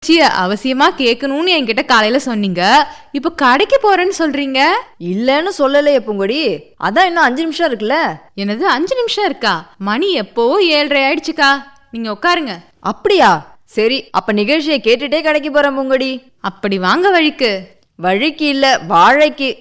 சிய அவசியமா கேட்கணும்னு என்கிட்ட காலையில சொன்னீங்க இப்போ கடைக்கு போறேன்னு சொல்றீங்க இல்லைன்னு சொல்லலையே பூங்கொடி அதான் இன்னும் அஞ்சு நிமிஷம் இருக்குல்ல என்னது அஞ்சு நிமிஷம் இருக்கா மணி எப்போ ஏழரை ஆயிடுச்சுக்கா நீங்க உட்காருங்க அப்படியா சரி அப்ப நிகழ்ச்சியை கேட்டுட்டே கடைக்கு போறேன் பூங்கொடி அப்படி வாங்க வழிக்கு வழிக்கு இல்ல வாழைக்கு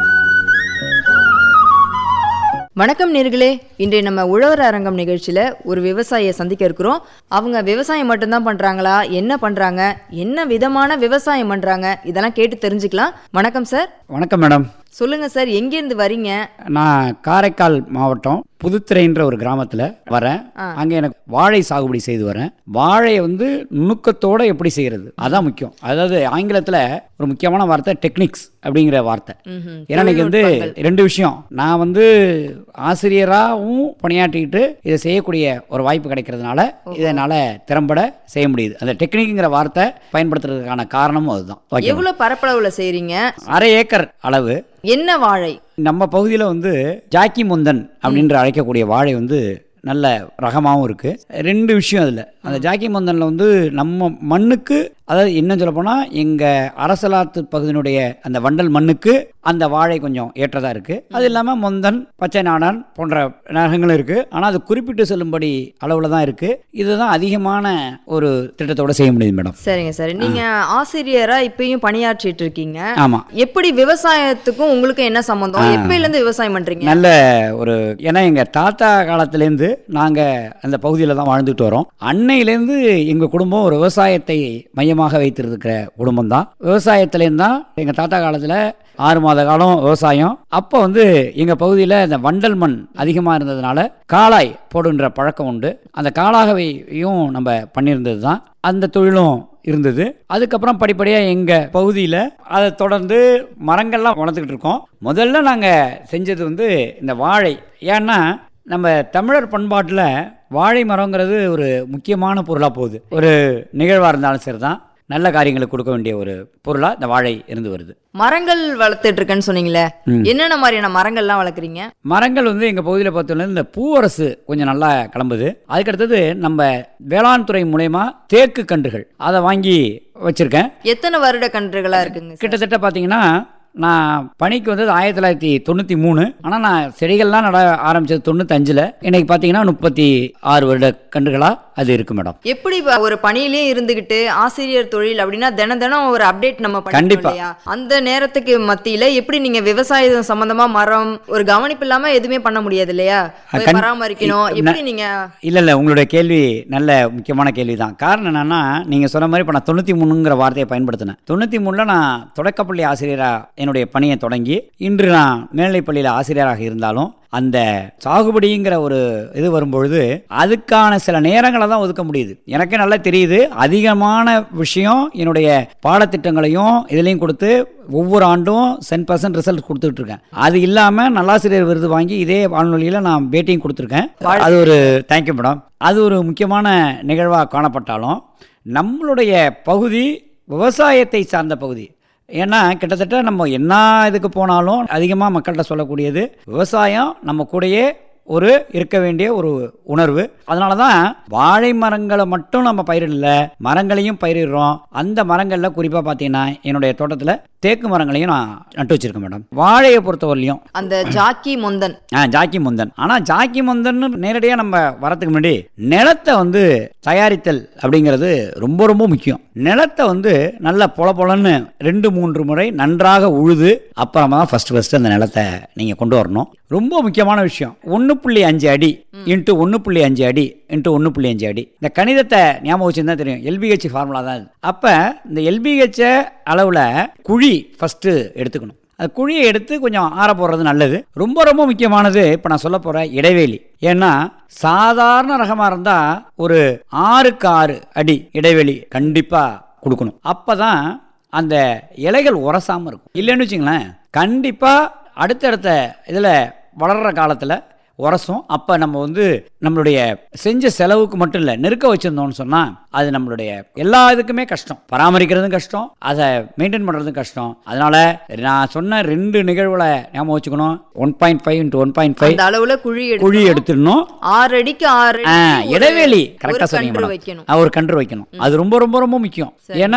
வணக்கம் நேர்களே இன்றைய நம்ம உழவர் அரங்கம் நிகழ்ச்சியில ஒரு விவசாயியை சந்திக்க இருக்கிறோம் அவங்க விவசாயம் மட்டும்தான் பண்றாங்களா என்ன பண்றாங்க என்ன விதமான விவசாயம் பண்றாங்க இதெல்லாம் கேட்டு தெரிஞ்சுக்கலாம் வணக்கம் சார் வணக்கம் மேடம் சொல்லுங்க சார் எங்கேருந்து வரீங்க நான் காரைக்கால் மாவட்டம் புதுத்துறைன்ற ஒரு கிராமத்தில் வரேன் அங்கே எனக்கு வாழை சாகுபடி செய்து வரேன் வாழையை வந்து நுணுக்கத்தோட எப்படி செய்யறது அதான் முக்கியம் அதாவது ஆங்கிலத்தில் ஒரு முக்கியமான வார்த்தை டெக்னிக்ஸ் அப்படிங்கிற வார்த்தை ம்ஹும். ஏன்னா இன்னைக்கு வந்து ரெண்டு விஷயம் நான் வந்து ஆசிரியராகவும் பணியாற்றிக்கிட்டு இதை செய்யக்கூடிய ஒரு வாய்ப்பு கிடைக்கிறதுனால இதனால் திறம்பட செய்ய முடியுது அந்த டெக்னிக்குங்கிற வார்த்தை பயன்படுத்துறதுக்கான காரணமும் அதுதான் ஓகே எவ்வளவு பரப்பளவுல செய்றீங்க அரை ஏக்கர் அளவு என்ன வாழை நம்ம பகுதியில் வந்து ஜாக்கி முந்தன் அப்படின்ற அழைக்கக்கூடிய வாழை வந்து நல்ல ரகமாகவும் இருக்குது ரெண்டு விஷயம் அதில் அந்த ஜாக்கி முந்தனில் வந்து நம்ம மண்ணுக்கு அதாவது என்ன சொல்ல போனால் எங்கள் அரசலாத்து பகுதியினுடைய அந்த வண்டல் மண்ணுக்கு அந்த வாழை கொஞ்சம் ஏற்றதாக இருக்குது அது இல்லாமல் முந்தன் பச்சை நாடான் போன்ற ரகங்களும் இருக்குது ஆனால் அது குறிப்பிட்டு செல்லும்படி அளவில் தான் இருக்குது இதுதான் அதிகமான ஒரு திட்டத்தோடு செய்ய முடியுது மேடம் சரிங்க சார் நீங்க ஆசிரியரா இப்பயும் பணியாற்றிட்டு இருக்கீங்க ஆமாம் எப்படி விவசாயத்துக்கும் உங்களுக்கும் என்ன சம்பந்தம் எப்பயில இருந்து விவசாயம் பண்றீங்க நல்ல ஒரு ஏன்னா எங்கள் தாத்தா காலத்துலேருந்து நாங்கள் அந்த பகுதியில் தான் வாழ்ந்துட்டு வரோம் அன்னையிலேருந்து எங்கள் குடும்பம் ஒரு விவசாயத்தை மையமாக வைத்திருக்கிற குடும்பம் தான் விவசாயத்துலேருந்து தான் எங்கள் தாத்தா காலத்தில் ஆறு மாத காலம் விவசாயம் அப்போ வந்து எங்கள் பகுதியில் இந்த வண்டல் மண் அதிகமாக இருந்ததுனால காளாய் போடுன்ற பழக்கம் உண்டு அந்த காளாகவையும் நம்ம பண்ணியிருந்தது தான் அந்த தொழிலும் இருந்தது அதுக்கப்புறம் படிப்படியாக எங்கள் பகுதியில் அதை தொடர்ந்து மரங்கள்லாம் வளர்த்துக்கிட்டு இருக்கோம் முதல்ல நாங்கள் செஞ்சது வந்து இந்த வாழை ஏன்னா நம்ம தமிழர் பண்பாட்டில் வாழை மரங்கிறது ஒரு முக்கியமான பொருளாக போகுது ஒரு நிகழ்வாக இருந்தாலும் சரி தான் நல்ல காரியங்களுக்கு கொடுக்க வேண்டிய ஒரு பொருளாக இந்த வாழை இருந்து வருது மரங்கள் வளர்த்துட்டு இருக்கேன்னு சொன்னீங்களே என்னென்ன மாதிரியான மரங்கள்லாம் வளர்க்குறீங்க மரங்கள் வந்து எங்கள் பகுதியில் பார்த்தோன்னா இந்த பூவரசு கொஞ்சம் நல்லா கிளம்புது அதுக்கடுத்தது நம்ம வேளாண் துறை மூலயமா தேக்கு கன்றுகள் அதை வாங்கி வச்சுருக்கேன் எத்தனை வருட கன்றுகளா இருக்குங்க சார்? கிட்டத்தட்ட பார்த்தீங்கன்னா நான் பணிக்கு வந்தது ஆயிரத்தி தொள்ளாயிரத்தி தொண்ணூற்றி மூணு ஆனால் நான் செடிகள்லாம் நட ஆரம்பித்தது தொண்ணூத்தஞ்சில் இன்னைக்கு பார்த்தீங்கன்னா முப்பத்தி ஆறு வருட கன்றுகளாக அது இருக்கு மேடம் எப்படி இப்ப ஒரு பணியிலே இருந்துகிட்டு ஆசிரியர் தொழில் அப்படின்னா தினம் தினம் ஒரு அப்டேட் நம்ம பண்ணிக்கணும் கண்டிப்பா. இல்லையா அந்த நேரத்துக்கு மத்தியில எப்படி நீங்க விவசாயம் சம்பந்தமா மரம் ஒரு கவனிப்பு இல்லாம எதுவுமே பண்ண முடியாது இல்லையா போய் கண்- பராமரிக்கணும் ந- எப்படி நீங்க இல்லை இல்லை உங்களுடைய கேள்வி நல்ல முக்கியமான கேள்வி தான் காரணம் என்னன்னா நீங்கள் சொன்ன மாதிரி இப்போ நான் தொண்ணூற்றி மூணுங்கிற வார்த்தையை பயன்படுத்தினேன் தொண்ணூற்றி மூணில் நான் தொடக்கப்பள்ளி ஆசிரியராக என்னுடைய பணியை தொடங்கி இன்று நான் மேல்நிலைப்பள்ளியில் ஆசிரியராக இருந்தாலும் அந்த சாகுபடிங்கிற ஒரு இது வரும்பொழுது அதுக்கான சில நேரங்களை தான் ஒதுக்க முடியுது எனக்கே நல்லா தெரியுது அதிகமான விஷயம் என்னுடைய பாடத்திட்டங்களையும் இதுலேயும் கொடுத்து ஒவ்வொரு ஆண்டும் சென் பர்சன்ட் ரிசல்ட் கொடுத்துட்டு இருக்கேன் அது இல்லாமல் நல்லாசிரியர் விருது வாங்கி இதே வானொலியில் நான் பேட்டியும் கொடுத்துருக்கேன் அது ஒரு தேங்க்யூ மேடம் அது ஒரு முக்கியமான நிகழ்வாக காணப்பட்டாலும் நம்மளுடைய பகுதி விவசாயத்தை சார்ந்த பகுதி ஏன்னா கிட்டத்தட்ட நம்ம என்ன இதுக்கு போனாலும் அதிகமாக மக்கள்கிட்ட சொல்லக்கூடியது விவசாயம் நம்ம கூடயே ஒரு இருக்க வேண்டிய ஒரு உணர்வு அதனால தான் வாழை மரங்களை மட்டும் நம்ம பயிரிடல மரங்களையும் பயிரிடுறோம் அந்த மரங்களில் குறிப்பாக பார்த்தீங்கன்னா என்னுடைய தோட்டத்தில் தேக்கு மரங்களையும் நான் நட்டு வச்சிருக்கேன் மேடம் வாழையை பொறுத்தவரையிலையும் அந்த ஜாக்கி முந்தன் ஆ ஜாக்கி முந்தன் ஆனால் ஜாக்கி முந்தன் நேரடியாக நம்ம வரதுக்கு முன்னாடி நிலத்தை வந்து தயாரித்தல் அப்படிங்கிறது ரொம்ப ரொம்ப முக்கியம் நிலத்தை வந்து நல்லா பொல பொலன்னு ரெண்டு மூன்று முறை நன்றாக உழுது அப்புறமா தான் ஃபர்ஸ்ட் ஃபர்ஸ்ட் அந்த நிலத்தை நீங்கள் கொண்டு வரணும் ரொம்ப முக்கியமான விஷயம் ஒன்று புள்ளி அஞ்சு அடி இன்ட்டு ஒன்று புள்ளி அஞ்சு அடி இன்ட்டு ஒன்று புள்ளி அஞ்சு அடி இந்த கணிதத்தை ஞாபகம் வச்சுருந்தா தெரியும் எல்பிஹெச் ஃபார்முலா தான் இது அப்போ இந்த எல்பிஹெச் அளவில் குழி ஃபஸ்ட்டு எடுத்துக்கணும் அது குழியை எடுத்து கொஞ்சம் ஆற போடுறது நல்லது ரொம்ப ரொம்ப முக்கியமானது இப்போ நான் சொல்ல போகிற இடைவெளி ஏன்னா சாதாரண ரகமாக இருந்தால் ஒரு ஆறுக்கு ஆறு அடி இடைவெளி கண்டிப்பாக கொடுக்கணும் அப்போ தான் அந்த இலைகள் உரசாமல் இருக்கும் இல்லைன்னு வச்சுங்களேன் கண்டிப்பாக அடுத்தடுத்த இதில் வளர்கிற காலத்தில் உரசும் அப்போ நம்ம வந்து நம்மளுடைய செஞ்ச செலவுக்கு மட்டும் இல்லை நெருக்க வச்சிருந்தோம்னு சொன்னால் அது நம்மளுடைய எல்லா இதுக்குமே கஷ்டம் பராமரிக்கிறதும் கஷ்டம் அதை மெயின்டைன் பண்ணுறதும் கஷ்டம் அதனால நான் சொன்ன ரெண்டு நிகழ்வுகளை ஞாபகம் வச்சுக்கணும் one point five into one point five அந்த அளவுல குழி குழி எடுத்து எடுத்துடணும் ஆறு அடிக்கு ஆறு ஆ, அடிக்கு ஒரு- இடைவெளி ஒரு கரெக்டாக சொன்னீங்க கன்று மேடம் வைக்கணும் ஆ, ஒரு கன்று வைக்கணும் அது ரொம்ப ரொம்ப ரொம்ப முக்கியம் ஏன்னா